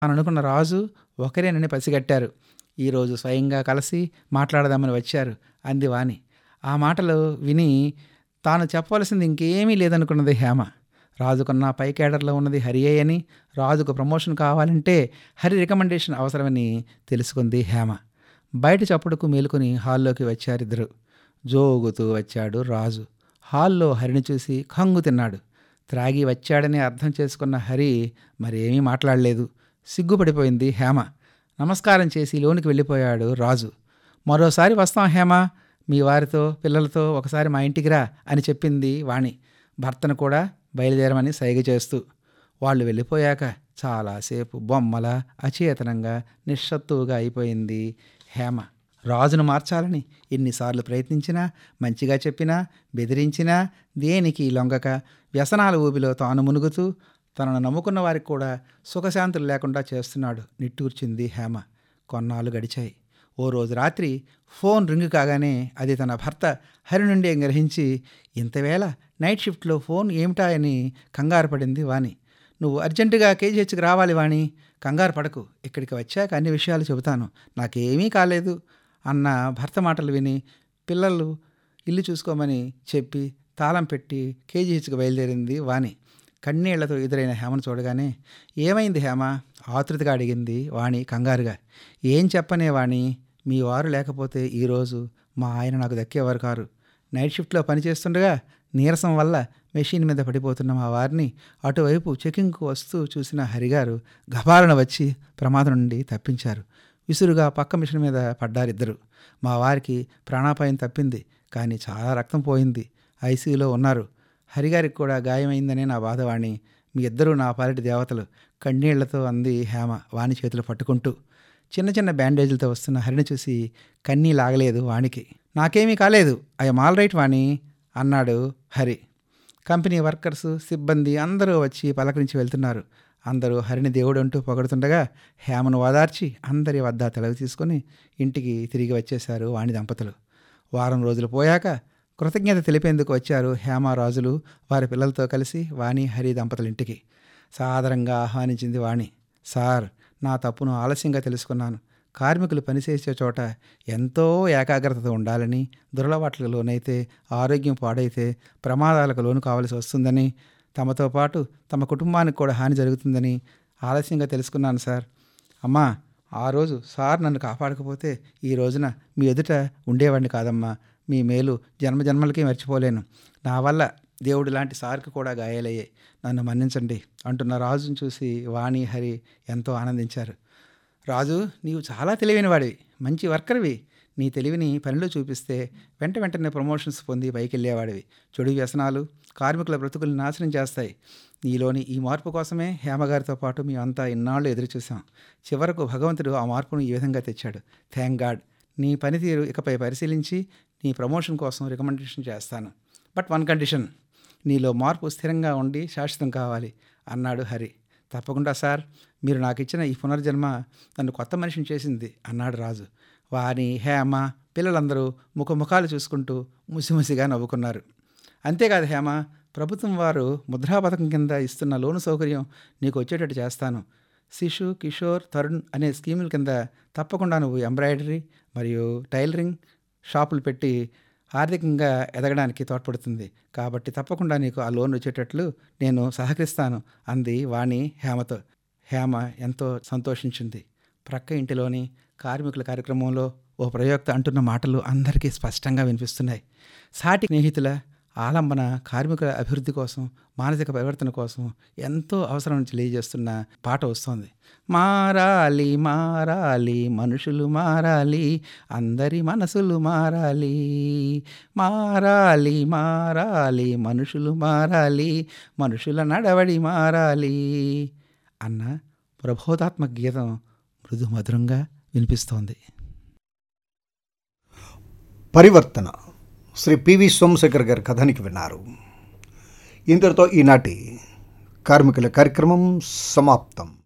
అని అనుకున్న రాజు ఒకరేనని పసిగట్టారు ఈరోజు స్వయంగా కలిసి మాట్లాడదామని వచ్చారు అంది వాణి ఆ మాటలు విని తాను చెప్పవలసింది ఇంకేమీ లేదనుకున్నది హేమ రాజుకున్న పై కేడర్లో ఉన్నది హరియే అని రాజుకు ప్రమోషన్ కావాలంటే హరి రికమెండేషన్ అవసరమని తెలుసుకుంది హేమ బయట చప్పుడుకు మేలుకొని హాల్లోకి వచ్చారిద్దరు జోగుతూ వచ్చాడు రాజు హాల్లో హరిని చూసి కంగు తిన్నాడు త్రాగి వచ్చాడని అర్థం చేసుకున్న హరి మరేమీ మాట్లాడలేదు సిగ్గుపడిపోయింది హేమ నమస్కారం చేసి లోనికి వెళ్ళిపోయాడు రాజు మరోసారి వస్తాం హేమ మీ వారితో పిల్లలతో ఒకసారి మా ఇంటికి రా అని చెప్పింది వాణి భర్తను కూడా బయలుదేరమని సైగ చేస్తూ వాళ్ళు వెళ్ళిపోయాక చాలాసేపు బొమ్మల అచేతనంగా నిశ్శత్తువుగా అయిపోయింది హేమ రాజును మార్చాలని ఎన్నిసార్లు ప్రయత్నించినా మంచిగా చెప్పినా బెదిరించినా దేనికి లొంగక వ్యసనాల ఊబిలో తాను మునుగుతూ తనను నమ్ముకున్న వారికి కూడా సుఖశాంతులు లేకుండా చేస్తున్నాడు నిట్టూర్చింది హేమ కొన్నాళ్ళు గడిచాయి ఓ రోజు రాత్రి ఫోన్ రింగ్ కాగానే అది తన భర్త హరి నుండి గ్రహించి ఇంతవేళ నైట్ షిఫ్ట్లో ఫోన్ ఏమిటా అని కంగారు పడింది వాణి నువ్వు అర్జెంటుగా కేజీహెచ్కి రావాలి వాణి కంగారు పడకు ఇక్కడికి వచ్చాక అన్ని విషయాలు చెబుతాను నాకేమీ కాలేదు అన్న భర్త మాటలు విని పిల్లలు ఇల్లు చూసుకోమని చెప్పి తాళం పెట్టి కేజీహెచ్కి బయలుదేరింది వాణి కన్నీళ్లతో ఎదురైన హేమను చూడగానే ఏమైంది హేమ ఆతృతగా అడిగింది వాణి కంగారుగా ఏం చెప్పనే వాణి మీ వారు లేకపోతే ఈరోజు మా ఆయన నాకు దక్కేవారు కారు నైట్ షిఫ్ట్లో పనిచేస్తుండగా నీరసం వల్ల మెషిన్ మీద పడిపోతున్న మా వారిని అటువైపు చెకింగ్కు వస్తూ చూసిన హరిగారు గబాలన వచ్చి ప్రమాదం నుండి తప్పించారు విసురుగా పక్క మిషన్ మీద పడ్డారిద్దరు మా వారికి ప్రాణాపాయం తప్పింది కానీ చాలా రక్తం పోయింది ఐసీయూలో ఉన్నారు హరిగారికి కూడా గాయమైందనే నా బాధవాణి మీ ఇద్దరూ నా పాలిటి దేవతలు కన్నీళ్లతో అంది హేమ వాణి చేతులు పట్టుకుంటూ చిన్న చిన్న బ్యాండేజీలతో వస్తున్న హరిని చూసి కన్నీ లాగలేదు వాణికి నాకేమీ కాలేదు ఐఎమ్ ఆల్ రైట్ వాణి అన్నాడు హరి కంపెనీ వర్కర్స్ సిబ్బంది అందరూ వచ్చి పలకరించి వెళ్తున్నారు అందరూ హరిని దేవుడు అంటూ పొగడుతుండగా హేమను ఓదార్చి అందరి వద్ద తెలవి తీసుకొని ఇంటికి తిరిగి వచ్చేశారు వాణి దంపతులు వారం రోజులు పోయాక కృతజ్ఞత తెలిపేందుకు వచ్చారు హేమరాజులు వారి పిల్లలతో కలిసి వాణి హరి దంపతుల ఇంటికి సాదరంగా ఆహ్వానించింది వాణి సార్ నా తప్పును ఆలస్యంగా తెలుసుకున్నాను కార్మికులు పనిచేసే చోట ఎంతో ఏకాగ్రతతో ఉండాలని దురలవాట్లకు లోనైతే ఆరోగ్యం పాడైతే ప్రమాదాలకు లోను కావాల్సి వస్తుందని తమతో పాటు తమ కుటుంబానికి కూడా హాని జరుగుతుందని ఆలస్యంగా తెలుసుకున్నాను సార్ అమ్మా ఆ రోజు సార్ నన్ను కాపాడకపోతే ఈ రోజున మీ ఎదుట ఉండేవాడిని కాదమ్మా మీ మేలు జన్మజన్మలకి మర్చిపోలేను నా వల్ల దేవుడు లాంటి సార్కి కూడా గాయాలయ్యాయి నన్ను మన్నించండి అంటున్న రాజును చూసి వాణి హరి ఎంతో ఆనందించారు రాజు నీవు చాలా తెలివైన వాడివి మంచి వర్కర్వి నీ తెలివిని పనిలో చూపిస్తే వెంట వెంటనే ప్రమోషన్స్ పొంది పైకి వెళ్ళేవాడివి చెడు వ్యసనాలు కార్మికుల బ్రతుకులు నాశనం చేస్తాయి నీలోని ఈ మార్పు కోసమే హేమగారితో పాటు మేమంతా ఇన్నాళ్ళు ఎదురు చూసాం చివరకు భగవంతుడు ఆ మార్పును ఈ విధంగా తెచ్చాడు థ్యాంక్ గాడ్ నీ పనితీరు ఇకపై పరిశీలించి నీ ప్రమోషన్ కోసం రికమెండేషన్ చేస్తాను బట్ వన్ కండిషన్ నీలో మార్పు స్థిరంగా ఉండి శాశ్వతం కావాలి అన్నాడు హరి తప్పకుండా సార్ మీరు నాకు ఇచ్చిన ఈ పునర్జన్మ నన్ను కొత్త మనిషిని చేసింది అన్నాడు రాజు వాని హేమ పిల్లలందరూ ముఖముఖాలు చూసుకుంటూ ముసిముసిగా నవ్వుకున్నారు అంతేకాదు హేమ ప్రభుత్వం వారు ముద్రా పథకం కింద ఇస్తున్న లోను సౌకర్యం నీకు వచ్చేటట్టు చేస్తాను శిశు కిషోర్ తరుణ్ అనే స్కీముల కింద తప్పకుండా నువ్వు ఎంబ్రాయిడరీ మరియు టైలరింగ్ షాపులు పెట్టి ఆర్థికంగా ఎదగడానికి తోడ్పడుతుంది కాబట్టి తప్పకుండా నీకు ఆ లోన్ వచ్చేటట్లు నేను సహకరిస్తాను అంది వాణి హేమతో హేమ ఎంతో సంతోషించింది ప్రక్క ఇంటిలోని కార్మికుల కార్యక్రమంలో ఓ ప్రయోక్త అంటున్న మాటలు అందరికీ స్పష్టంగా వినిపిస్తున్నాయి సాటి స్నేహితుల ఆలంబన కార్మికుల అభివృద్ధి కోసం మానసిక పరివర్తన కోసం ఎంతో అవసరం తెలియజేస్తున్న పాట వస్తోంది మారాలి మారాలి మనుషులు మారాలి అందరి మనసులు మారాలి మారాలి మారాలి మనుషులు మారాలి మనుషుల నడవడి మారాలి అన్న ప్రబోధాత్మక గీతం మృదు మధురంగా వినిపిస్తోంది పరివర్తన శ్రీ పివి సోమశేఖర్ గారి కథానికి విన్నారు ఇంతటితో ఈనాటి కార్మికుల కార్యక్రమం సమాప్తం